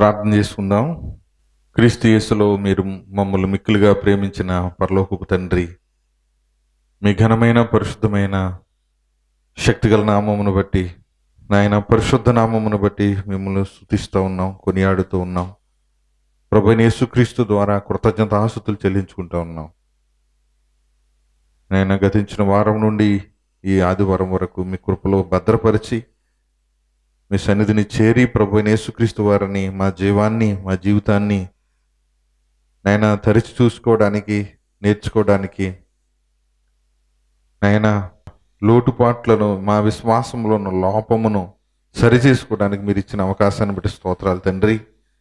ప్రార్థన చేసుకుందాం క్రీస్తు యేసులో మీరు మమ్మల్ని మిక్కులుగా ప్రేమించిన పరలోకపు తండ్రి మీ ఘనమైన పరిశుద్ధమైన శక్తిగల నామమును బట్టి నాయన పరిశుద్ధ నామమును బట్టి మిమ్మల్ని స్థుతిస్తూ ఉన్నాం కొనియాడుతూ ఉన్నాం ప్రభు అయిన యేసుక్రీస్తు ద్వారా కృతజ్ఞత ఆసుతులు చెల్లించుకుంటూ ఉన్నాం నాయన గతించిన వారం నుండి ఈ ఆదివారం వరకు మీ కృపలో భద్రపరిచి మీ సన్నిధిని చేరి ప్రభు అయిన యేసుక్రీస్తు వారిని మా జీవాన్ని మా జీవితాన్ని నాయన తరిచి చూసుకోవడానికి నేర్చుకోవడానికి నాయన లోటుపాట్లను మా విశ్వాసంలో ఉన్న లోపమును సరిచేసుకోవడానికి మీరు ఇచ్చిన అవకాశాన్ని బట్టి స్తోత్రాలు తండ్రి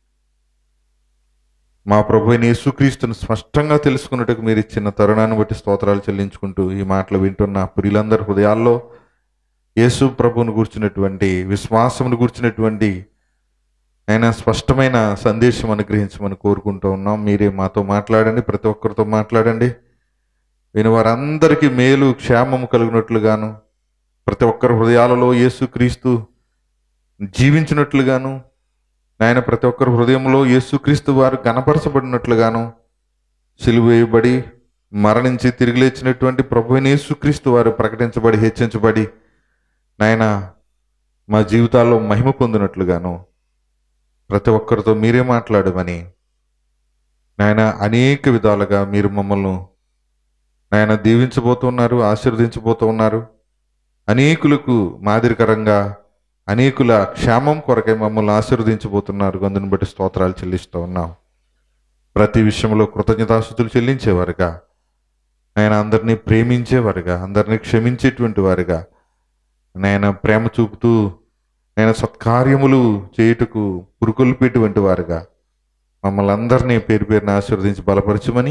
మా ప్రభు అయిన యేసుక్రీస్తును స్పష్టంగా తెలుసుకున్నట్టుకు మీరు ఇచ్చిన తరుణాన్ని బట్టి స్తోత్రాలు చెల్లించుకుంటూ ఈ మాటలు వింటున్న ప్రియులందరి హృదయాల్లో యేసు ప్రభువును కూర్చున్నటువంటి విశ్వాసమును కూర్చున్నటువంటి ఆయన స్పష్టమైన సందేశం అనుగ్రహించమని కోరుకుంటూ ఉన్నాం మీరే మాతో మాట్లాడండి ప్రతి ఒక్కరితో మాట్లాడండి విని వారందరికీ మేలు క్షేమము కలిగినట్లుగాను ప్రతి ఒక్కరి హృదయాలలో యేసుక్రీస్తు జీవించినట్లుగాను ఆయన ప్రతి ఒక్కరి హృదయంలో యేసుక్రీస్తు వారు గణపరచబడినట్లుగాను సిలువేయబడి మరణించి తిరిగి లేచినటువంటి ప్రభు అయిన యేసుక్రీస్తు వారు ప్రకటించబడి హెచ్చించబడి నాయన మా జీవితాల్లో మహిమ పొందినట్లుగాను ప్రతి ఒక్కరితో మీరే మాట్లాడమని నాయన అనేక విధాలుగా మీరు మమ్మల్ని నాయన దీవించబోతున్నారు ఆశీర్వదించబోతూ ఉన్నారు అనేకులకు మాదిరికరంగా అనేకుల క్షేమం కొరకై మమ్మల్ని ఆశీర్వదించబోతున్నారు అందుని బట్టి స్తోత్రాలు చెల్లిస్తూ ఉన్నాం ప్రతి విషయంలో కృతజ్ఞతాస్థుతులు చెల్లించేవారుగా ఆయన అందరినీ ప్రేమించేవారుగా అందరినీ క్షమించేటువంటి వారుగా నేను ప్రేమ చూపుతూ నేను సత్కార్యములు చేయుటకు పురుకొల్పేటువంటి వారుగా మమ్మల్ని అందరినీ పేరు పేరున ఆశీర్వదించి బలపరచమని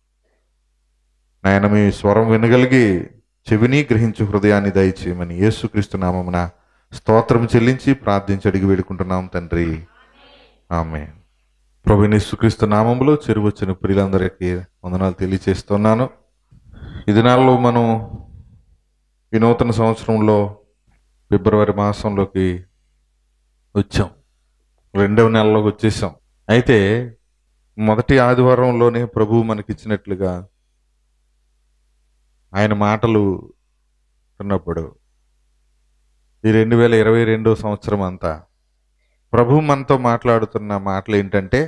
నాయన మీ స్వరం వినగలిగి చెవిని గ్రహించు హృదయాన్ని దయచేయమని యేసుక్రీస్తు నామమున స్తోత్రం చెల్లించి ప్రార్థించి అడిగి వేడుకుంటున్నాం తండ్రి ఆమె ప్రభుని యేసుక్రీస్తు నామములో చెరువచ్చిన ప్రియులందరికీ వందనాలు తెలియచేస్తున్నాను ఈ దినాల్లో మనం ఈ నూతన సంవత్సరంలో ఫిబ్రవరి మాసంలోకి వచ్చాం రెండవ నెలలోకి వచ్చేసాం అయితే మొదటి ఆదివారంలోనే ప్రభువు మనకిచ్చినట్లుగా ఆయన మాటలు ఉన్నప్పుడు ఈ రెండు వేల ఇరవై రెండో సంవత్సరం అంతా ప్రభు మనతో మాట్లాడుతున్న మాటలు ఏంటంటే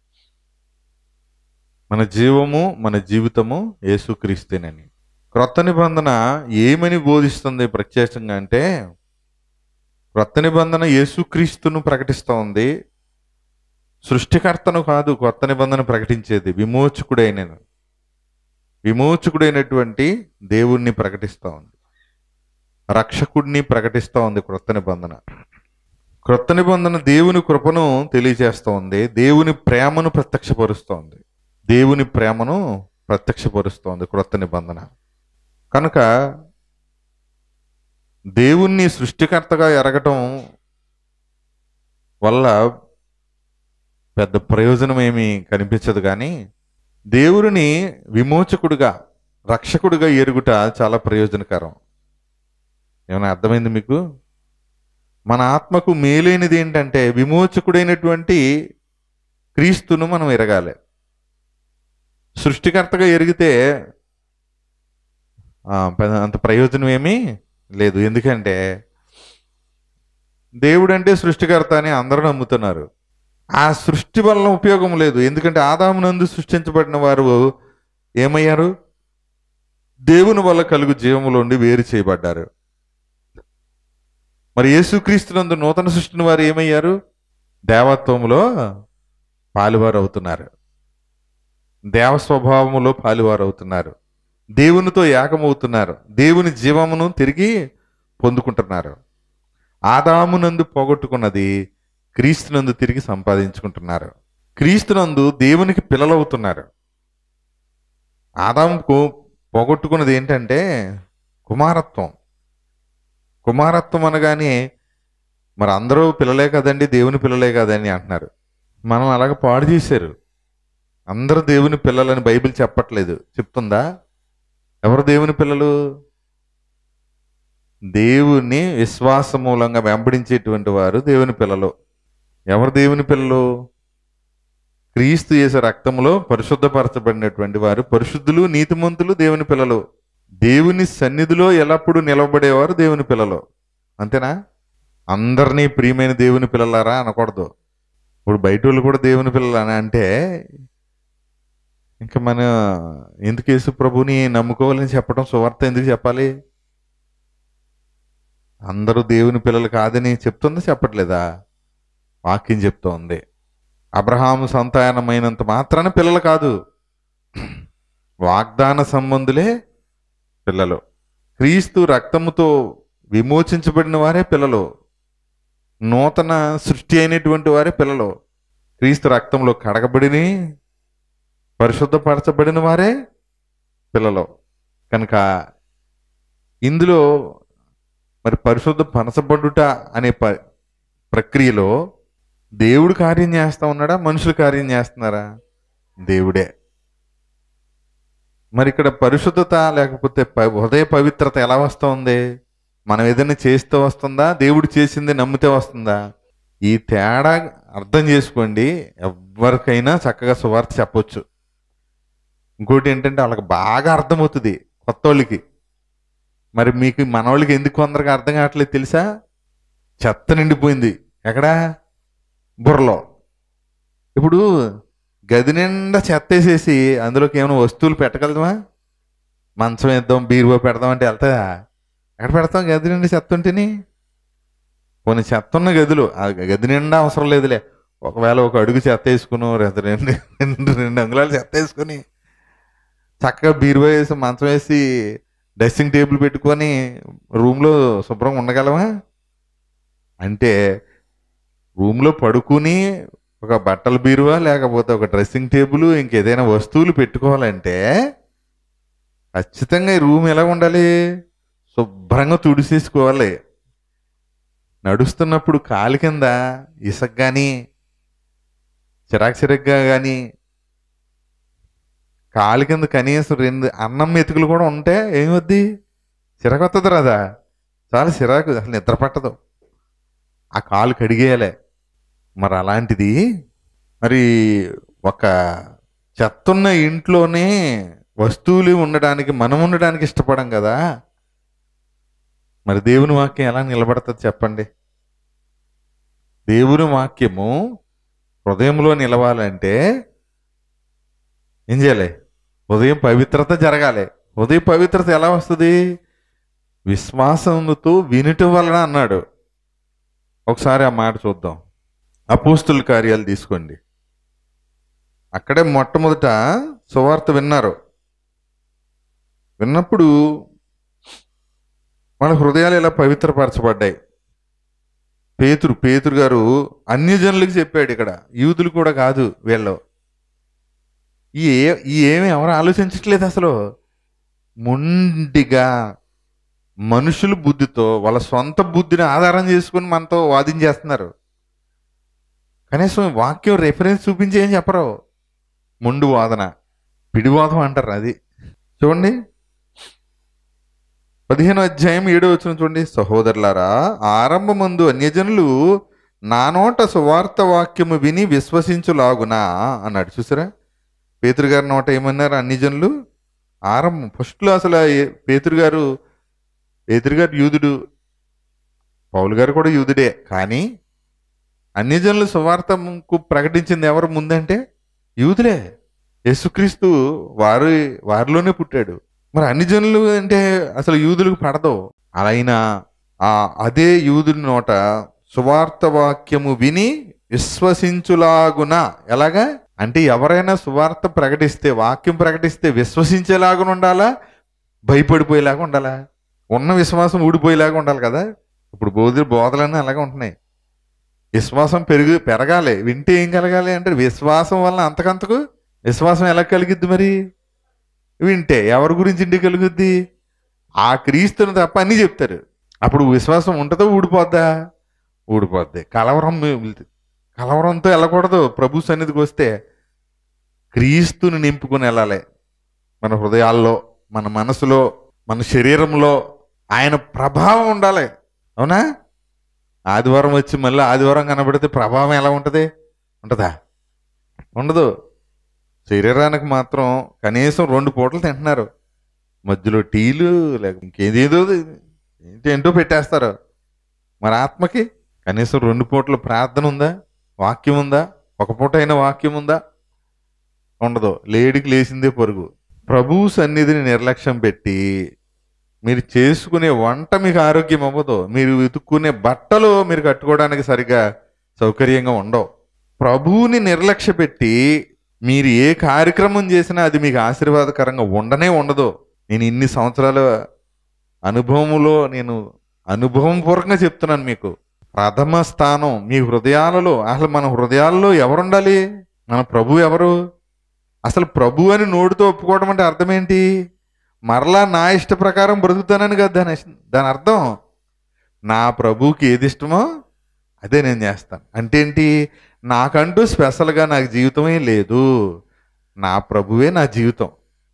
మన జీవము మన జీవితము యేసుక్రీస్తేనని క్రొత్త నిబంధన ఏమని బోధిస్తుంది ప్రత్యేకంగా అంటే క్రొత్త నిబంధన యేసుక్రీస్తును ప్రకటిస్తూ ఉంది సృష్టికర్తను కాదు కొత్త నిబంధన ప్రకటించేది విమోచకుడైన విమోచకుడైనటువంటి దేవుణ్ణి ప్రకటిస్తూ ఉంది రక్షకుడిని ప్రకటిస్తూ ఉంది క్రొత్త నిబంధన క్రొత్త నిబంధన దేవుని కృపను తెలియజేస్తూ ఉంది దేవుని ప్రేమను ప్రత్యక్షపరుస్తూ ఉంది దేవుని ప్రేమను ప్రత్యక్షపరుస్తోంది క్రొత్త నిబంధన కనుక దేవుణ్ణి సృష్టికర్తగా ఎరగటం వల్ల పెద్ద ప్రయోజనం ఏమీ కనిపించదు కానీ దేవుడిని విమోచకుడుగా రక్షకుడిగా ఎరుగుట చాలా ప్రయోజనకరం ఏమైనా అర్థమైంది మీకు మన ఆత్మకు మేలైనది ఏంటంటే విమోచకుడైనటువంటి క్రీస్తును మనం ఎరగాలి సృష్టికర్తగా ఎరిగితే ఆ, పెద్ద- అంత ప్రయోజనం ఏమీ లేదు ఎందుకంటే దేవుడు అంటే సృష్టికర్త అని అందరూ నమ్ముతున్నారు ఆ సృష్టి వలన ఉపయోగం లేదు ఎందుకంటే ఆదామునందు సృష్టించబడిన వారు ఏమయ్యారు దేవుని వల్ల కలుగు జీవములోండి వేరు చేయబడ్డారు మరి యేసుక్రీస్తునందు నూతన సృష్టిని వారు ఏమయ్యారు దేవత్వములో పాలువారు అవుతున్నారు దేవ స్వభావములో పాలువారు అవుతున్నారు దేవునితో ఏకమవుతున్నారు దేవుని జీవమును తిరిగి పొందుకుంటున్నారు ఆదామునందు పోగొట్టుకున్నది క్రీస్తునందు తిరిగి సంపాదించుకుంటున్నారు క్రీస్తునందు దేవునికి పిల్లలవుతున్నారు ఆదాముకు పోగొట్టుకున్నది ఏంటంటే కుమారత్వం కుమారత్వం అనగానే మరి అందరూ పిల్లలే కదండి దేవుని పిల్లలే కదండి అంటున్నారు మనం అలాగ పాడు చేశారు అందరూ దేవుని పిల్లలని బైబిల్ చెప్పట్లేదు చెప్తుందా ఎవరు దేవుని పిల్లలు దేవుని విశ్వాస మూలంగా వెంబడించేటువంటి వారు దేవుని పిల్లలు ఎవరు దేవుని పిల్లలు క్రీస్తు యేసు రక్తములో పరిశుద్ధపరచబడినటువంటి వారు పరిశుద్ధులు నీతిమంతులు దేవుని పిల్లలు దేవుని సన్నిధిలో ఎల్లప్పుడూ నిలబడేవారు దేవుని పిల్లలు అంతేనా అందరినీ ప్రియమైన దేవుని పిల్లలారా అనకూడదు ఇప్పుడు బయట వాళ్ళు కూడా దేవుని పిల్లలు అని అంటే ఇంకా మన ఎందుకు యేసు ప్రభుని నమ్ముకోవాలని చెప్పడం సువార్త ఎందుకు చెప్పాలి అందరూ దేవుని పిల్లలు కాదని చెప్తుందా చెప్పట్లేదా వాక్యం చెప్తోంది అబ్రహాము సంతానమైనంత మాత్రాన పిల్లలు కాదు వాగ్దాన సంబంధులే పిల్లలు క్రీస్తు రక్తముతో విమోచించబడిన వారే పిల్లలు నూతన సృష్టి అయినటువంటి వారే పిల్లలు క్రీస్తు రక్తంలో కడగబడిని పరిశుద్ధపరచబడిన వారే పిల్లలు కనుక ఇందులో మరి పరిశుద్ధ పరచబడుట అనే ప ప్రక్రియలో దేవుడు కార్యం చేస్తా ఉన్నాడా మనుషులు కార్యం చేస్తున్నారా దేవుడే మరి ఇక్కడ పరిశుద్ధత లేకపోతే ప- హృదయ పవిత్రత ఎలా వస్తుంది మనం ఏదైనా చేస్తే వస్తుందా దేవుడు చేసింది నమ్మితే వస్తుందా ఈ తేడా అర్థం చేసుకోండి ఎవరికైనా చక్కగా సువార్త చెప్పొచ్చు ఇంకోటి ఏంటంటే వాళ్ళకి బాగా అర్థమవుతుంది కొత్త వాళ్ళకి మరి మీకు మనవాళ్ళకి ఎందుకు కొందరికి అర్థం కావట్లేదు తెలుసా చెత్త నిండిపోయింది ఎక్కడా బుర్రలో ఇప్పుడు గది నిండా చెత్త వేసేసి అందులోకి ఏమైనా వస్తువులు పెట్టగలమా మంచం వేద్దాం బీరువా పెడదాం అంటే వెళ్తాయా ఎక్కడ పెడతాం గది నిండా చెత్త ఉంటేని కొన్ని చెత్త ఉన్న గదులు ఆ గది నిండా అవసరం లేదులే ఒకవేళ ఒక అడుగు చెత్త వేసుకుని రెండు రెండు రెండు రెండు అంగుళాలు చెత్త వేసుకుని చక్కగా బీరువా వేసి మంచం వేసి డ్రెస్సింగ్ టేబుల్ పెట్టుకొని రూమ్లో శుభ్రంగా ఉండగలమా అంటే రూమ్లో పడుకుని ఒక బట్టల బీరువా లేకపోతే ఒక డ్రెస్సింగ్ టేబుల్ ఇంకేదైనా వస్తువులు పెట్టుకోవాలంటే ఖచ్చితంగా ఈ రూమ్ ఎలా ఉండాలి శుభ్రంగా తుడిసేసుకోవాలి నడుస్తున్నప్పుడు కాలి కింద ఇసుక కానీ చిరాకు చిరగ్గా కానీ కాలి కింద కనీసం రెండు అన్నం మెతుకులు కూడా ఉంటే ఏమొద్ది చిరాకు వస్తుంది రాదా చాలా చిరాకు అసలు నిద్ర పట్టదు ఆ కాలు కడిగేయాలి మరి అలాంటిది మరి ఒక చెత్తున్న ఇంట్లోనే వస్తువులు ఉండడానికి మనం ఉండడానికి ఇష్టపడం కదా మరి దేవుని వాక్యం ఎలా నిలబడుతుంది చెప్పండి దేవుని వాక్యము హృదయంలో నిలవాలంటే ఏం చేయాలి ఉదయం పవిత్రత జరగాలి ఉదయం పవిత్రత ఎలా వస్తుంది విశ్వాసంతో వినటం వలన అన్నాడు ఒకసారి ఆ మాట చూద్దాం అపోస్తుల కార్యాలు తీసుకోండి అక్కడే మొట్టమొదట సువార్త విన్నారు విన్నప్పుడు మన హృదయాలు ఇలా పవిత్రపరచబడ్డాయి పేతురు పేతురు గారు అన్యజనులకు చెప్పాడు ఇక్కడ యూదులు కూడా కాదు వీళ్ళు ఈ ఏ- ఈ ఏమి ఎవరు ఆలోచించట్లేదు అసలు మొండిగా మనుషుల బుద్ధితో వాళ్ళ సొంత బుద్ధిని ఆధారం చేసుకుని మనతో వాదించేస్తున్నారు కనీసం వాక్యం రెఫరెన్స్ చూపించి ఏం చెప్పరు మొండు వాదన పిడివాదం అంటారు అది చూడండి పదిహేను అధ్యాయం ఏడో వచ్చిన చూడండి సహోదరులారా ఆరంభమందు అన్యజనులు నా నోట సువార్త వాక్యము విని విశ్వసించులాగునా అన్నాడు చూసారా పేతురు గారి నోట ఏమన్నారు అన్ని జనులు ఆరంభం ఫస్ట్లో అసలు ఏ- పేతురు గారు పేతురు గారు యూదుడు పౌలు గారు కూడా యూదుడే కానీ అన్ని జనులు సువార్తకు ప్రకటించింది ఎవరు ముందంటే యూదులే యేసుక్రీస్తు వారు వారిలోనే పుట్టాడు మరి అన్ని జనులు అంటే అసలు యూదులకు పడదు అలైనా ఆ అదే యూదుని నోట సువార్త వాక్యము విని విశ్వసించులాగున ఎలాగా అంటే ఎవరైనా సువార్త ప్రకటిస్తే వాక్యం ప్రకటిస్తే విశ్వసించేలాగా ఉండాలా భయపడిపోయేలాగా ఉండాలా ఉన్న విశ్వాసం ఊడిపోయేలాగా ఉండాలి కదా ఇప్పుడు బోధ బోధలన్నీ అలాగే ఉంటున్నాయి విశ్వాసం పెరుగు పెరగాలి వింటే ఏం కలగాలి అంటే విశ్వాసం వలన అంతకంతకు విశ్వాసం ఎలా కలిగిద్ది మరి వింటే ఎవరి గురించి ఇంటికి కలుగుద్ది ఆ క్రీస్తుని తప్ప అన్నీ చెప్తారు అప్పుడు విశ్వాసం ఉంటుందో ఊడిపోద్దా ఊడిపోద్ది కలవరం మిగులుతుంది. కలవరంతో వెళ్ళకూడదు ప్రభు సన్నిధికి వస్తే క్రీస్తుని నింపుకొని వెళ్ళాలి మన హృదయాల్లో మన మనసులో మన శరీరంలో ఆయన ప్రభావం ఉండాలి అవునా ఆదివారం వచ్చి మళ్ళీ ఆదివారం కనబడితే ప్రభావం ఎలా ఉంటుంది ఉంటుందా ఉండదు శరీరానికి మాత్రం కనీసం రెండు పూటలు తింటున్నారు మధ్యలో టీలు లేక ఇంకేదేదో ఏంటి ఏంటో పెట్టేస్తారు మరి ఆత్మకి కనీసం రెండు పూటల ప్రార్థన ఉందా వాక్యం ఉందా ఒక పూట అయిన వాక్యం ఉందా ఉండదు లేడికి లేచిందే పరుగు ప్రభువు సన్నిధిని నిర్లక్ష్యం పెట్టి మీరు చేసుకునే వంట మీకు ఆరోగ్యం అవ్వదు మీరు వెతుక్కునే బట్టలు మీరు కట్టుకోవడానికి సరిగా సౌకర్యంగా ఉండవు ప్రభువుని నిర్లక్ష్య పెట్టి మీరు ఏ కార్యక్రమం చేసినా అది మీకు ఆశీర్వాదకరంగా ఉండనే ఉండదు నేను ఇన్ని సంవత్సరాల అనుభవములో నేను అనుభవం పూర్వకంగా చెప్తున్నాను మీకు ప్రథమ స్థానం మీ హృదయాలలో అసలు మన హృదయాల్లో ఎవరుండాలి మన ప్రభు ఎవరు అసలు ప్రభు అని నోటితో ఒప్పుకోవడం అంటే అర్థం ఏంటి మరలా నా ఇష్ట ప్రకారం బ్రతుకుతానని కదా దాని దాని అర్థం నా ప్రభువుకి ఏది ఇష్టమో అదే నేను చేస్తాను అంటే ఏంటి నాకంటూ స్పెషల్గా నాకు జీవితమే లేదు నా ప్రభువే నా జీవితం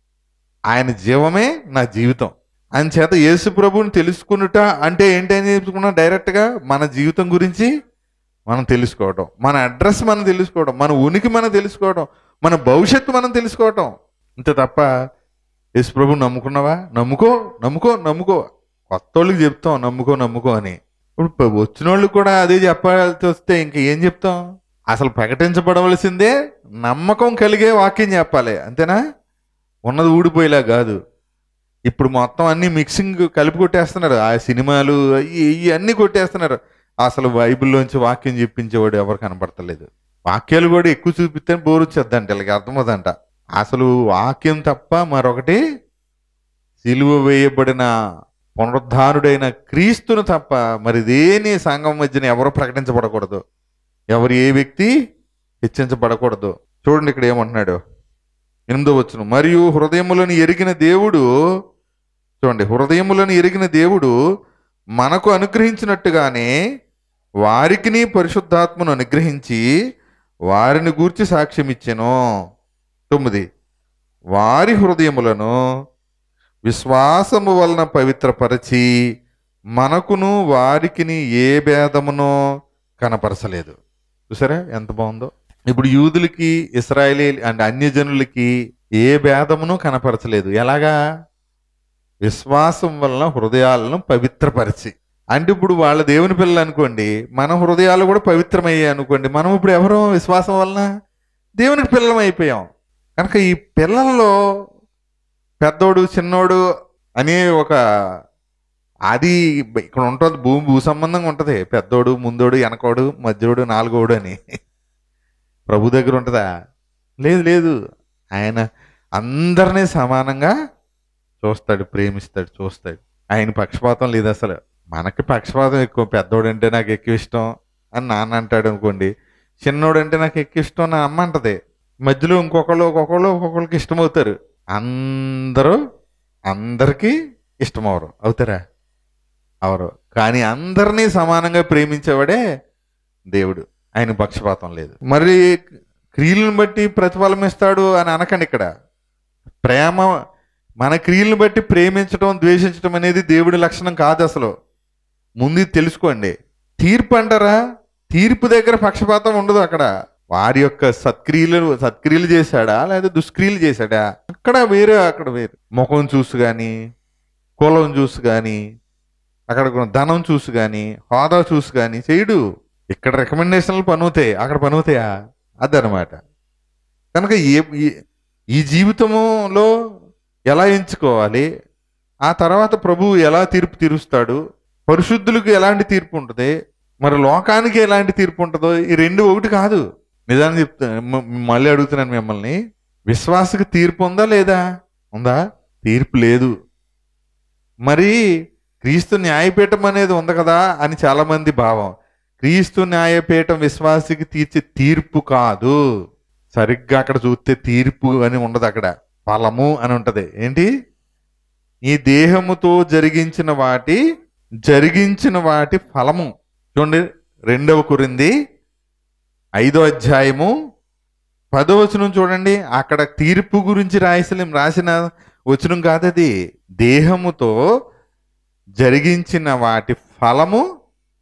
ఆయన జీవమే నా జీవితం ఆయన చేత యేసు ప్రభువుని తెలుసుకునుట అంటే ఏంటి అని చెప్పుకున్నా డైరెక్ట్గా మన జీవితం గురించి మనం తెలుసుకోవడం మన అడ్రస్ మనం తెలుసుకోవడం మన ఉనికి మనం తెలుసుకోవడం మన భవిష్యత్తు మనం తెలుసుకోవటం అంతే తప్ప యేసు ప్రభు నమ్ముకున్నావా నమ్ముకో నమ్ముకో నమ్ముకో కొత్త వాళ్ళకి చెప్తాం నమ్ముకో నమ్ముకో అని ఇప్పుడు వచ్చిన వాళ్ళు కూడా అదే చెప్పాల్సి వస్తే ఇంక ఏం చెప్తాం అసలు ప్రకటించబడవలసిందే నమ్మకం కలిగే వాక్యం చెప్పాలి అంతేనా ఉన్నది ఊడిపోయేలా కాదు ఇప్పుడు మొత్తం అన్ని మిక్సింగ్ కలిపి కొట్టేస్తున్నారు ఆ సినిమాలు ఇవి అన్ని కొట్టేస్తున్నారు అసలు బైబిల్లోంచి వాక్యం చెప్పించేవాడు ఎవరు కనపడతలేదు వాక్యాలు కూడా ఎక్కువ చూపిస్తే బోరు వచ్చేద్దంట వీళ్ళకి అర్థమవుదంట అసలు వాక్యం తప్ప మరొకటి సిలువ వేయబడిన పునరుద్ధానుడైన క్రీస్తును తప్ప మరి దేని సంఘం మధ్యన ఎవరు ప్రకటించబడకూడదు ఎవరు ఏ వ్యక్తి హెచ్చించబడకూడదు చూడండి ఇక్కడ ఏమంటున్నాడు ఎనిమిదో వచ్చును మరియు హృదయములను ఎరిగిన దేవుడు చూడండి హృదయములను ఎరిగిన దేవుడు మనకు అనుగ్రహించినట్టుగానే వారికిని పరిశుద్ధాత్మను అనుగ్రహించి వారిని గూర్చి సాక్ష్యం ఇచ్చెను తొమ్మిది వారి హృదయములను విశ్వాసము వలన పవిత్రపరచి మనకును వారికిని ఏ భేదమునో కనపరచలేదు చూసారా ఎంత బాగుందో ఇప్పుడు యూదులకి ఇస్రాయేలీ అంటే అన్యజనులకి ఏ భేదమును కనపరచలేదు ఎలాగా విశ్వాసం వలన హృదయాలను పవిత్రపరిచి అంటే ఇప్పుడు వాళ్ళ దేవుని పిల్లలు అనుకోండి మన హృదయాలు కూడా పవిత్రమయ్యాయి అనుకోండి మనం ఇప్పుడు ఎవరో విశ్వాసం వలన దేవునికి పిల్లలం అయిపోయాం కనుక ఈ పిల్లల్లో పెద్దోడు చిన్నోడు అనే ఒక అది ఇక్కడ ఉంటుంది భూమి భూ సంబంధంగా ఉంటుంది పెద్దోడు ముందోడు వెనకోడు మధ్యోడు నాలుగోడు అని ప్రభు దగ్గర ఉంటుందా లేదు లేదు ఆయన అందరినీ సమానంగా చూస్తాడు ప్రేమిస్తాడు చూస్తాడు ఆయన పక్షపాతం లేదు అసలు మనకి పక్షపాతం ఎక్కువ పెద్దోడు అంటే నాకు ఎక్కువ ఇష్టం అని నాన్న అంటాడు అనుకోండి చిన్నోడు అంటే నాకు ఎక్కువ ఇష్టం నా అమ్మ అంటది మధ్యలో ఇంకొకళ్ళు ఒక్కొక్కళ్ళు ఒక్కొక్కరికి ఇష్టమవుతారు అందరూ అందరికీ ఇష్టమవరు అవుతారా అవరు కానీ అందరినీ సమానంగా ప్రేమించేవాడే దేవుడు ఆయన పక్షపాతం లేదు మరి క్రియలను బట్టి ప్రతిఫలం ఇస్తాడు అని అనకండి ఇక్కడ ప్రేమ మన క్రియలను బట్టి ప్రేమించడం ద్వేషించడం అనేది దేవుడి లక్షణం కాదు అసలు ముందు ఇది తెలుసుకోండి తీర్పు అంటారా తీర్పు దగ్గర పక్షపాతం ఉండదు అక్కడ వారి యొక్క సత్క్రియలు సత్క్రియలు చేశాడా లేదా దుష్క్రియలు చేశాడా అక్కడ వేరే అక్కడ వేరు ముఖం చూసి కానీ కులం చూసి కానీ అక్కడ ఉన్న ధనం చూసి కానీ హోదా చూసి కానీ చేయడు ఇక్కడ రికమెండేషన్లు పనుతాయి అక్కడ పనుతాయా అదనమాట కనుక ఏ ఈ- ఈ జీవితంలో ఎలా ఎంచుకోవాలి ఆ తర్వాత ప్రభువు ఎలా తీర్పు తీరుస్తాడు పరిశుద్ధులకు ఎలాంటి తీర్పు ఉంటుంది మరి లోకానికి ఎలాంటి తీర్పు ఉంటుందో ఈ రెండు ఒకటి కాదు నిజాన్ని చెప్తా మ- మళ్ళీ అడుగుతున్నాను మిమ్మల్ని విశ్వాసకి తీర్పు ఉందా లేదా ఉందా తీర్పు లేదు మరి క్రీస్తు న్యాయపీఠం అనేది ఉంది కదా అని చాలా మంది భావం క్రీస్తు న్యాయపీఠం విశ్వాసికి తీర్చే తీర్పు కాదు సరిగ్గా అక్కడ చూస్తే తీర్పు అని ఉండదు అక్కడ ఫలము అని ఉంటది ఏంటి ఈ దేహముతో జరిగించిన వాటి జరిగించిన వాటి ఫలము చూడండి రెండవ కురింది ఐదో అధ్యాయము పదో వచనం చూడండి అక్కడ తీర్పు గురించి రాసిన రాసిన వచనం కాదది దేహముతో జరిగించిన వాటి ఫలము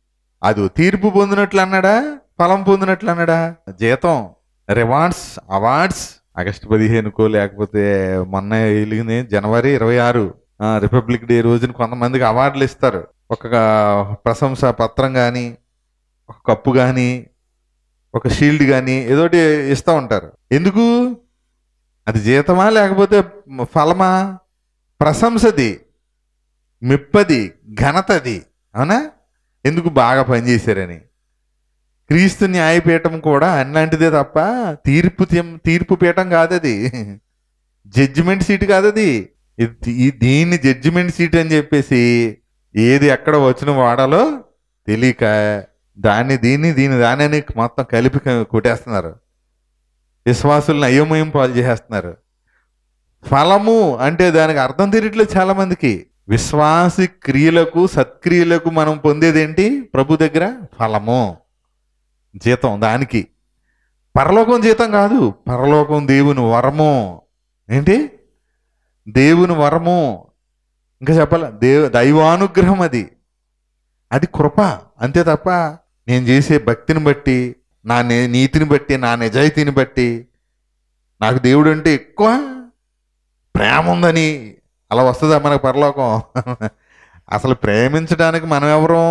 అది తీర్పు పొందినట్లు అన్నాడా ఫలం పొందినట్లు అన్నాడా జీతం రివార్డ్స్ అవార్డ్స్ ఆగస్టు పదిహేనుకో లేకపోతే మొన్న వెలిగింది జనవరి ఇరవై ఆరు రిపబ్లిక్ డే రోజున కొంతమందికి అవార్డులు ఇస్తారు ఒక ప్రశంసా పత్రం కానీ ఒక కప్పు కానీ ఒక షీల్డ్ కానీ ఏదోటి ఇస్తూ ఉంటారు ఎందుకు అది జీతమా లేకపోతే ఫలమా ప్రశంసది మెప్పది ఘనతది అవునా ఎందుకు బాగా పనిచేశారని క్రీస్తు న్యాయపీఠం కూడా అట్లాంటిదే తప్ప తీర్పు తీం- తీర్పు పీఠం కాదది జడ్జిమెంట్ సీట్ కాదది ఇది ఈ- దీన్ని జడ్జిమెంట్ సీట్ అని చెప్పేసి ఏది ఎక్కడ వచ్చిన వాడాలో తెలియక దాన్ని దీన్ని దీన్ని దాని అని మొత్తం కలిపి క- కొట్టేస్తున్నారు విశ్వాసుల్ని అయోమయం పాలు చేసేస్తున్నారు ఫలము అంటే దానికి అర్థం తెలియట్లేదు చాలా మందికి విశ్వాసి క్రియలకు సత్క్రియలకు మనం పొందేది ఏంటి ప్రభు దగ్గర ఫలము జీతం దానికి పరలోకం జీతం కాదు పరలోకం దేవుని వరము ఏంటి దేవుని వరము ఇంకా చెప్పాల దేవ దైవానుగ్రహం అది అది కృప అంతే తప్ప నేను చేసే భక్తిని బట్టి నా ని- నీతిని బట్టి నా నిజాయితీని బట్టి నాకు దేవుడు అంటే ఎక్కువ ప్రేమ ఉందని అలా వస్తుందా మనకు పరలోకం అసలు ప్రేమించడానికి మనం ఎవరు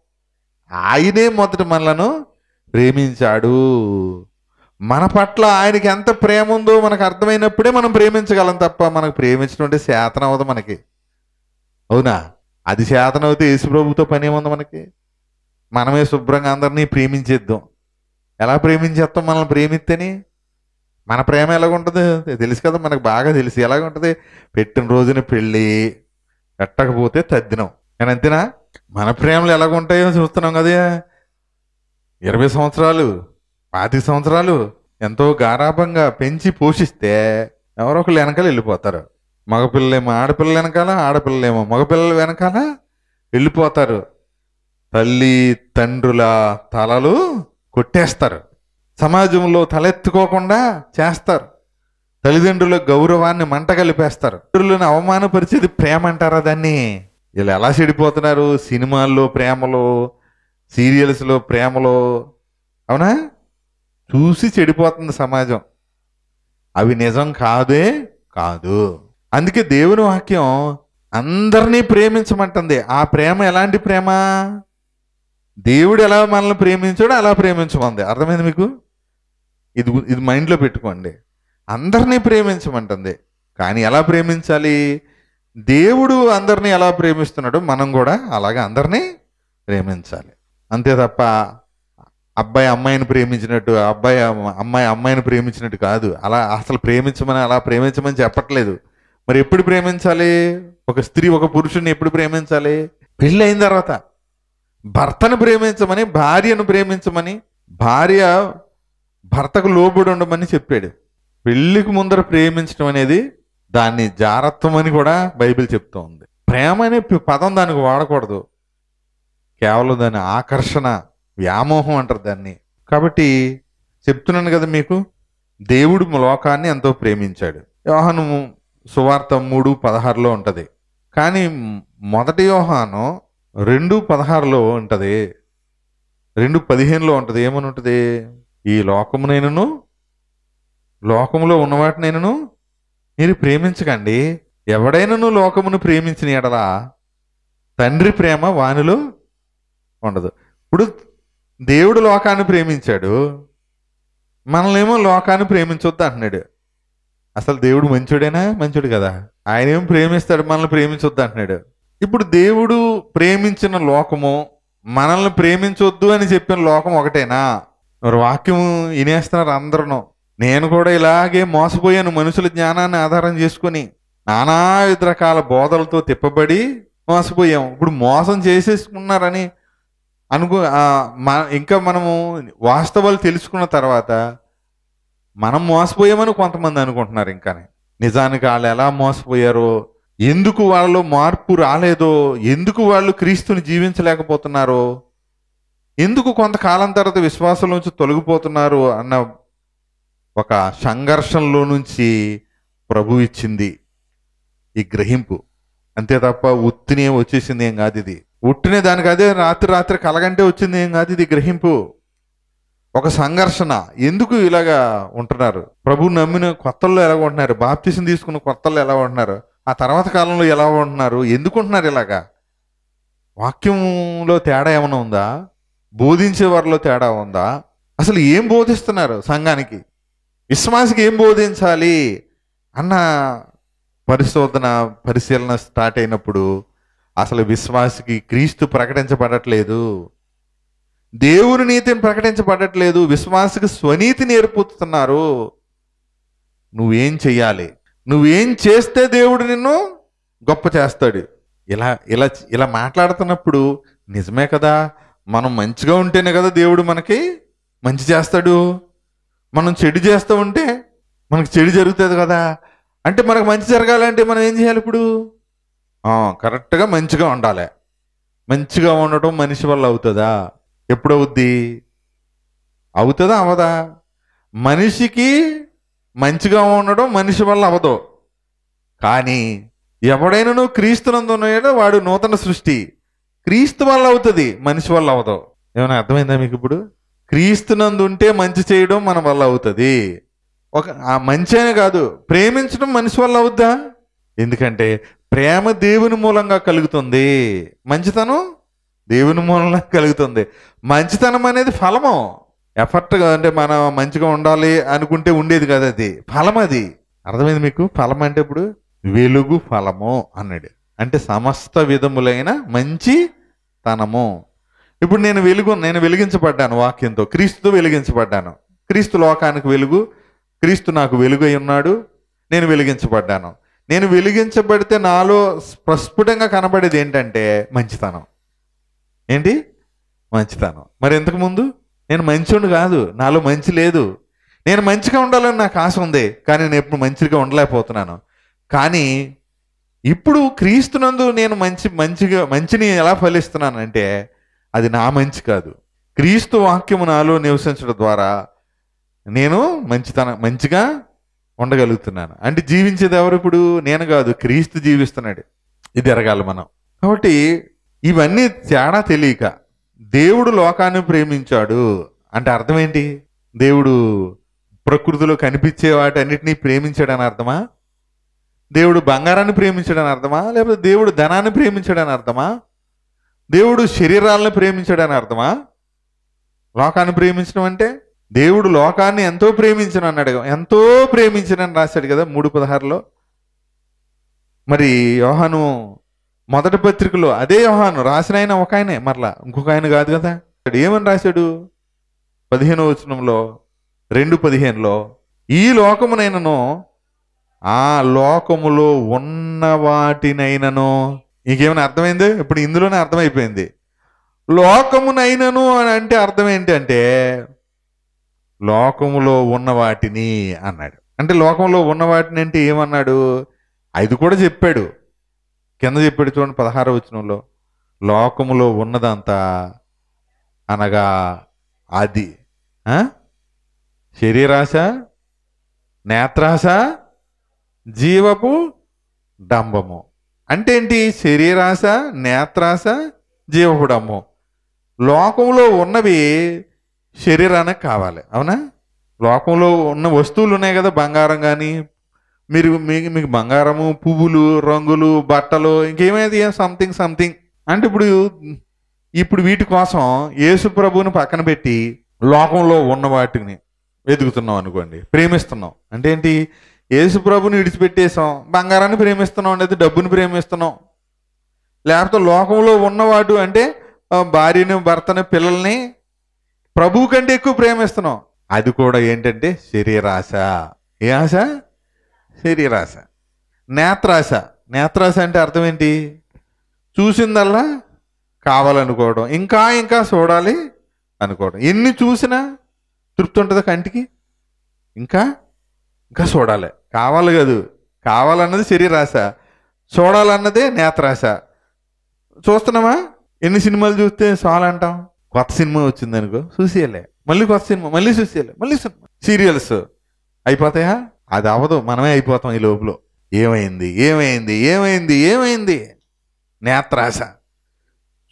ఆయనే మొదట మనలను ప్రేమించాడు మన పట్ల ఆయనకి ఎంత ప్రేమ ఉందో మనకు అర్థమైనప్పుడే మనం ప్రేమించగలం తప్ప మనకు ప్రేమించడం అంటే శాతం అవ్వదు మనకి అవునా అది శాతం అవుతే యేసుప్రభుతో పని ఏముంది మనకి మనమే శుభ్రంగా అందరినీ ప్రేమించేద్దాం ఎలా ప్రేమించేస్తాం మనల్ని ప్రేమిస్తేని మన ప్రేమ ఎలాగుంటుంది తెలుసు కదా మనకు బాగా తెలుసు ఎలాగుంటుంది పెట్టిన రోజున పెళ్ళి పెట్టకపోతే తద్దినం కానీ అంతేనా మన ప్రేమలు ఎలాగుంటాయో చూస్తున్నాం కదా ఇరవై సంవత్సరాలు పాతిక సంవత్సరాలు ఎంతో గారాభంగా పెంచి పోషిస్తే ఎవరో ఒకళ్ళు వెనకాల వెళ్ళిపోతారు మగపిల్లలేమో ఆడపిల్లలు వెనకాల ఆడపిల్లలేమో మగపిల్లలు వెనకాల వెళ్ళిపోతారు తల్లి తండ్రుల తలలు కొట్టేస్తారు సమాజంలో తలెత్తుకోకుండా చేస్తారు తల్లిదండ్రుల గౌరవాన్ని మంట కలిపేస్తారు తల్లిదండ్రులను అవమానపరిచేది ప్రేమ అంటారా దాన్ని వీళ్ళు ఎలా చెడిపోతున్నారు సినిమాల్లో ప్రేమలో సీరియల్స్లో ప్రేమలో అవునా చూసి చెడిపోతుంది సమాజం అవి నిజం కాదే కాదు అందుకే దేవుని వాక్యం అందరినీ ప్రేమించమంటుంది ఆ ప్రేమ ఎలాంటి ప్రేమ దేవుడు ఎలా మనల్ని ప్రేమించాడో అలా ప్రేమించమంది అర్థమైంది మీకు ఇది గు- ఇది మైండ్లో పెట్టుకోండి అందరినీ ప్రేమించమంటుంది కానీ ఎలా ప్రేమించాలి దేవుడు అందరినీ ఎలా ప్రేమిస్తున్నాడో మనం కూడా అలాగే అందరినీ ప్రేమించాలి అంతే తప్ప అబ్బాయి అమ్మాయిని ప్రేమించినట్టు అబ్బాయి అమ్మ- అమ్మాయి అమ్మాయిని ప్రేమించినట్టు కాదు అలా అసలు ప్రేమించమని అలా ప్రేమించమని చెప్పట్లేదు మరి ఎప్పుడు ప్రేమించాలి ఒక స్త్రీ ఒక పురుషుని ఎప్పుడు ప్రేమించాలి పెళ్ళి అయిన తర్వాత భర్తను ప్రేమించమని భార్యను ప్రేమించమని భార్య భర్తకు లోబడి ఉండమని చెప్పాడు పెళ్లికి ముందర ప్రేమించడం అనేది దాన్ని జారత్వం అని కూడా బైబిల్ చెప్తూ ఉంది ప్రేమ అనే ప- పదం దానికి వాడకూడదు కేవలం దాని ఆకర్షణ వ్యామోహం అంటారు దాన్ని కాబట్టి చెప్తున్నాను కదా మీకు దేవుడు లోకాన్ని ఎంతో ప్రేమించాడు యోహాను సువార్త మూడు పదహారులో ఉంటది కానీ మొదటి యోహాను రెండు పదహారులో ఉంటది రెండు పదిహేనులో ఉంటది ఏమని ఉంటది ఈ లోకమునైనను లోకములో ఉన్నవాటినైనను మీరు ప్రేమించకండి ఎవడైనను లోకమును ప్రేమించిన ఎడలా తండ్రి ప్రేమ వానిలో ఉండదు ఇప్పుడు దేవుడు లోకాన్ని ప్రేమించాడు మనల్నేమో లోకాన్ని ప్రేమించొద్దు అంటున్నాడు అసలు దేవుడు మంచోడేనా మంచోడు కదా ఆయన ఏం ప్రేమిస్తాడు మనల్ని ప్రేమించొద్దు అంటున్నాడు ఇప్పుడు దేవుడు ప్రేమించిన లోకము మనల్ని ప్రేమించొద్దు అని చెప్పిన లోకం ఒకటేనా మరి వాక్యం వినేస్తున్నారు అందరూ నేను కూడా ఇలాగే మోసపోయాను మనుషుల జ్ఞానాన్ని ఆధారం చేసుకొని నానా విధ రకాల బోధలతో తిప్పబడి మోసపోయాం ఇప్పుడు మోసం చేసేసుకున్నారని అనుకో ఆ, మ- ఇంకా మనము వాస్తవాలు తెలుసుకున్న తర్వాత మనం మోసపోయామని కొంతమంది అనుకుంటున్నారు ఇంకానే నిజానికి వాళ్ళు ఎలా మోసపోయారో ఎందుకు వాళ్ళలో మార్పు రాలేదో ఎందుకు వాళ్ళు క్రీస్తుని జీవించలేకపోతున్నారో ఎందుకు కొంతకాలం తర్వాత విశ్వాసం నుంచి తొలగిపోతున్నారు అన్న ఒక సంఘర్షణలో నుంచి ప్రభు ఇచ్చింది ఈ గ్రహింపు అంతే తప్ప ఉత్తినే వచ్చేసింది ఏం కాదు ఇది ఉట్టినే దానికి అదే రాత్రి రాత్రి కలగంటే వచ్చింది ఏం కాదు ఇది గ్రహింపు ఒక సంఘర్షణ ఎందుకు ఇలాగా ఉంటున్నారు ప్రభు నమ్మిన కొత్తల్లో ఎలా ఉంటున్నారు బాప్తిసం తీసుకున్న కొత్తల్లో ఎలా ఉంటున్నారు ఆ తర్వాత కాలంలో ఎలా ఉంటున్నారు ఎందుకు ఉంటున్నారు ఇలాగా వాక్యంలో తేడా ఏమైనా ఉందా బోధించే వారిలో తేడా ఉందా అసలు ఏం బోధిస్తున్నారు సంఘానికి విశ్వాసికి ఏం బోధించాలి అన్న పరిశోధన పరిశీలన స్టార్ట్ అయినప్పుడు అసలు విశ్వాసికి క్రీస్తు ప్రకటించబడట్లేదు దేవుని నీతిని ప్రకటించబడట్లేదు విశ్వాసకి స్వనీతి నేర్పుతున్నారు నువ్వేం చెయ్యాలి నువ్వేం చేస్తే దేవుడు నిన్ను గొప్ప చేస్తాడు ఇలా ఇలా ఇలా మాట్లాడుతున్నప్పుడు నిజమే కదా మనం మంచిగా ఉంటేనే కదా దేవుడు మనకి మంచి చేస్తాడు మనం చెడు చేస్తూ ఉంటే మనకు చెడు జరుగుతుంది కదా అంటే మనకు మంచి జరగాలంటే మనం ఏం చేయాలి ఇప్పుడు ఆ, కరెక్ట్గా మంచిగా ఉండాలి మంచిగా ఉండటం మనిషి వల్ల అవుతుందా ఎప్పుడు అవుద్ది అవుతుందా అవదా మనిషికి మంచిగా ఉండడం మనిషి వల్ల అవదు కానీ ఎవడైనాను క్రీస్తునందు ఉన్నాడో వాడు నూతన సృష్టి క్రీస్తు వల్ల అవుతుంది మనిషి వల్ల అవదు ఏమైనా అర్థమైందా మీకు ఇప్పుడు క్రీస్తునందు ఉంటే మంచి చేయడం మన వల్ల అవుతుంది ఒక ఆ మంచి అనే కాదు ప్రేమించడం మనిషి వల్ల అవుద్దా ఎందుకంటే ప్రేమ దేవుని మూలంగా కలుగుతుంది మంచితనం దేవుని మూలంగా కలుగుతుంది మంచితనం అనేది ఫలము ఎఫర్ట్గా అంటే మనం మంచిగా ఉండాలి అనుకుంటే ఉండేది కదా అది ఫలం అది అర్థమైంది మీకు ఫలం అంటే ఇప్పుడు వెలుగు ఫలము అన్నాడు అంటే సమస్త విధములైన మంచి తనము ఇప్పుడు నేను వెలుగు నేను వెలిగించబడ్డాను వాక్యంతో క్రీస్తుతో వెలిగించబడ్డాను క్రీస్తు లోకానికి వెలుగు క్రీస్తు నాకు వెలుగు అయి ఉన్నాడు నేను వెలిగించబడ్డాను నేను వెలిగించబడితే నాలో ప్రస్ఫుటంగా కనబడేది ఏంటంటే మంచితనం ఏంటి మంచితనం మరి ఇంతకు ముందు నేను మంచోడు కాదు నాలో మంచి లేదు నేను మంచిగా ఉండాలని నాకు ఆశ ఉంది కానీ నేను ఎప్పుడు మంచిగా ఉండలేకపోతున్నాను కానీ ఇప్పుడు క్రీస్తునందు నేను మంచి మంచిగా మంచిని ఎలా ఫలిస్తున్నానంటే అది నా మంచి కాదు క్రీస్తు వాక్యము నాలో నివసించడం ద్వారా నేను మంచితన మంచిగా ఉండగలుగుతున్నాను అంటే జీవించేది ఎవరు ఇప్పుడు నేను కాదు క్రీస్తు జీవిస్తున్నాడు ఇది ఎరగాలి మనం కాబట్టి ఇవన్నీ తేడా తెలియక దేవుడు లోకాన్ని ప్రేమించాడు అంటే అర్థం ఏంటి దేవుడు ప్రకృతిలో కనిపించే వాటన్నిటినీ ప్రేమించాడని అర్థమా దేవుడు బంగారాన్ని ప్రేమించాడని అర్థమా లేకపోతే దేవుడు ధనాన్ని ప్రేమించాడని అర్థమా దేవుడు శరీరాలను ప్రేమించాడని అర్థమా లోకాన్ని ప్రేమించడం అంటే దేవుడు లోకాన్ని ఎంతో ప్రేమించను అన్నాడు కదా. ఎంతో ప్రేమించనని రాశాడు కదా మూడు పదహారులో మరి యోహాను మొదటి పత్రికలో అదే యోహాను రాసిన ఆయన ఒక ఆయనే మరలా ఇంకొక ఆయన కాదు కదా ఇక్కడ ఏమని రాశాడు పదిహేను వచనంలో రెండు పదిహేనులో ఈ లోకమునైనను ఆ లోకములో ఉన్న వాటినైనను ఇంకేమైనా అర్థమైంది ఇప్పుడు ఇందులోనే అర్థమైపోయింది లోకమునైనను అని అంటే అర్థం ఏంటంటే లోకములో ఉన్న వాటిని అన్నాడు అంటే లోకంలో ఉన్న వాటిని అంటే ఏమన్నాడు అది కూడా చెప్పాడు కింద చెప్పాడు చూడండి పదహార వచనంలో లోకములో ఉన్నదంతా అనగా అది ఆ? శరీరాశ నేత్రాశ జీవపు డంబము అంటే ఏంటి శరీరాశ నేత్రాశ జీవపు డంబం లోకంలో ఉన్నవి శరీరానికి కావాలి అవునా లోకంలో ఉన్న వస్తువులు ఉన్నాయి కదా బంగారం కానీ మీరు మీకు మీకు బంగారము పువ్వులు రంగులు బట్టలు ఇంకేమైంది సంథింగ్ సంథింగ్ అంటే ఇప్పుడు ఇప్పుడు వీటి కోసం యేసు ప్రభువుని పక్కన పెట్టి లోకంలో ఉన్న వాటిని వెతుకుతున్నాం అనుకోండి ప్రేమిస్తున్నాం అంటే ఏంటి యేసు ప్రభుని విడిచిపెట్టేసాం బంగారాన్ని ప్రేమిస్తున్నాం అనేది డబ్బుని ప్రేమిస్తున్నాం లేకపోతే లోకంలో ఉన్నవాడు అంటే ఆ, భార్యని భర్తని పిల్లల్ని ప్రభువు కంటే ఎక్కువ ప్రేమిస్తున్నాం అది కూడా ఏంటంటే శరీరాశ ఏ ఆశ శరీరాశ నేత్రాశ నేత్రాశ అంటే అర్థం ఏంటి చూసిందల్లా కావాలనుకోవడం ఇంకా ఇంకా చూడాలి అనుకోవడం ఎన్ని చూసినా తృప్తి ఉంటుందా కంటికి ఇంకా ఇంకా చూడాలి కావాలి కాదు కావాలన్నది శరీరాశ చూడాలన్నదే నేత్రాశ చూస్తున్నామా ఎన్ని సినిమాలు చూస్తే చాలు అంటాం కొత్త సినిమా వచ్చింది అనుకో చూసేయాలి మళ్ళీ కొత్త సినిమా మళ్ళీ చూసేయాలి మళ్ళీ సినిమా సీరియల్స్ అయిపోతాయా అది అవ్వదు మనమే అయిపోతాం ఈ లోపల ఏమైంది ఏమైంది ఏమైంది ఏమైంది నేత్రాశ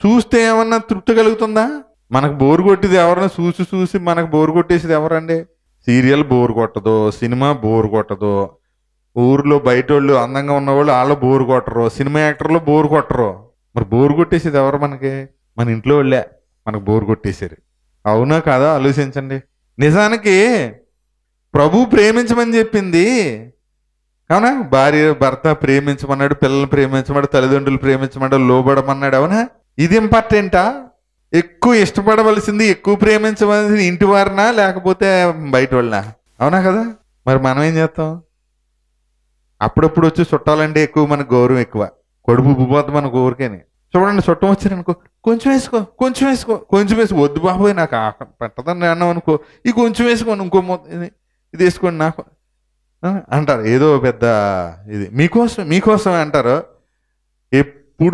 చూస్తే ఏమన్నా తృప్తి కలుగుతుందా మనకు బోరు కొట్టేది ఎవరన్నా చూసి చూసి మనకు బోరు కొట్టేసేది ఎవరండి సీరియల్ బోరు కొట్టదు సినిమా బోరు కొట్టదు ఊర్లో బయట వాళ్ళు అందంగా ఉన్నవాళ్ళు వాళ్ళు బోరు కొట్టరు సినిమా యాక్టర్లు బోరు కొట్టరు మరి బోరు కొట్టేసేది ఎవరు మనకి మన ఇంట్లో వాళ్ళే మనకు బోరు కొట్టేసారు అవునా కాదా ఆలోచించండి నిజానికి ప్రభు ప్రేమించమని చెప్పింది అవునా భార్య భర్త ప్రేమించమన్నాడు పిల్లల్ని ప్రేమించమన్నాడు తల్లిదండ్రులు ప్రేమించమన్నాడు లోబడమన్నాడు అవునా ఇది ఇంపార్టెంటా ఎక్కువ ఇష్టపడవలసింది ఎక్కువ ప్రేమించవలసింది ఇంటి వారినా లేకపోతే బయట వాళ్ళనా అవునా కదా మరి మనం ఏం చేస్తాం అప్పుడప్పుడు వచ్చి చుట్టాలంటే ఎక్కువ మనకు గౌరవం ఎక్కువ కడుపు ఉబ్బిపోద్ది మన ఊరికేని చూడండి చుట్టం వచ్చారనుకో కొంచెం వేసుకో కొంచెం వేసుకో కొంచెం వేసుకో వద్దు బాబోయ్ నాకు ఆక పెట్టదని అన్నాం అనుకో ఈ కొంచెం వేసుకోండి ఇంకో మొ- ఇది- ఇది వేసుకోండి నాకు ఆ, అంటారు ఏదో పెద్ద ఇది మీకోసం మీకోసం అంటారు ఎప్పుడు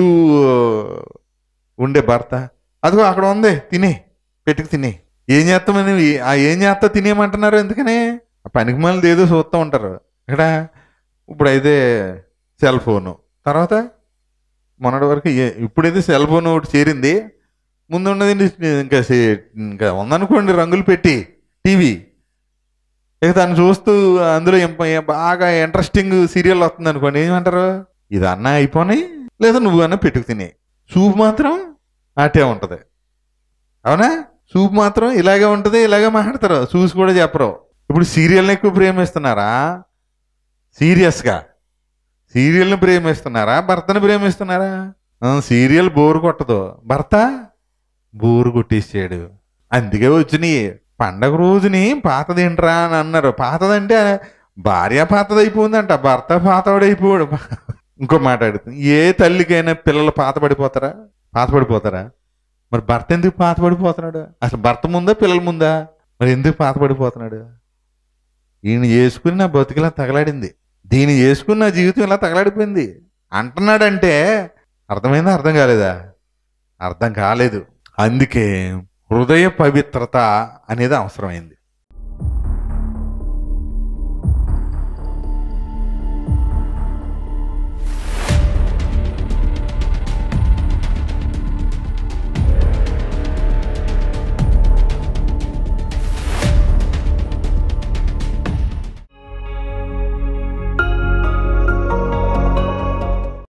ఉండే భర్త అదిగో అక్కడ ఉంది తినే పెట్టుకు తినే ఏం చేస్తామని ఆ ఏం చేస్తా తినేయమంటున్నారు ఎందుకని ఆ పనికి మళ్ళీ ఏదో చూస్తూ ఉంటారు ఇక్కడ ఇప్పుడైతే సెల్ ఫోను తర్వాత మొన్నటి వరకు ఏ- ఇప్పుడైతే సెల్ ఫోన్ ఒకటి చేరింది ముందు ఉన్నది ఇంకా సే- ఇంకా ఉందనుకోండి రంగులు పెట్టి టీవీ ఇక దాన్ని చూస్తూ అందులో ఇంప- ఏ- బాగా ఇంట్రెస్టింగ్ సీరియల్ వస్తుంది అనుకోండి ఏమంటారు ఇది అన్న అయిపోయి లేదా నువ్వు అన్న పెట్టుకు తినే సూప్ మాత్రం అటే ఉంటది అవునా సూప్ మాత్రం ఇలాగే ఉంటది ఇలాగే మాట్లాడతారు చూసి కూడా చెప్పరు ఇప్పుడు సీరియల్ని ఎక్కువ ప్రేమిస్తున్నారా సీరియస్గా సీరియల్ని ప్రేమిస్తున్నారా భర్తను ప్రేమిస్తున్నారా ఆ, సీరియల్ బోరు కొట్టదు భర్త బోరు కొట్టేసాడు అందుకే వచ్చినాయి పండగ రోజుని పాతదేంట్రా అని అన్నారు పాతదంటే భార్య పాతదైపోయిందంట భర్త పాతవాడైపోయాడు ఇంకో మాట అడుగుతుంది ఏ తల్లికైనా పిల్లలు పాత పడిపోతారా పాత పడిపోతారా మరి భర్త ఎందుకు పాత పడిపోతున్నాడు అసలు భర్త ముందా పిల్లల ముందా మరి ఎందుకు పాత పడిపోతున్నాడు ఈయన చేసుకుని నా బతుకులా తగలాడింది దీన్ని చేసుకుని నా జీవితం ఇలా తగలాడిపోయింది అంటున్నాడంటే అర్థమైందా అర్థం కాలేదా అర్థం కాలేదు అందుకే హృదయ పవిత్రత అనేది అవసరమైంది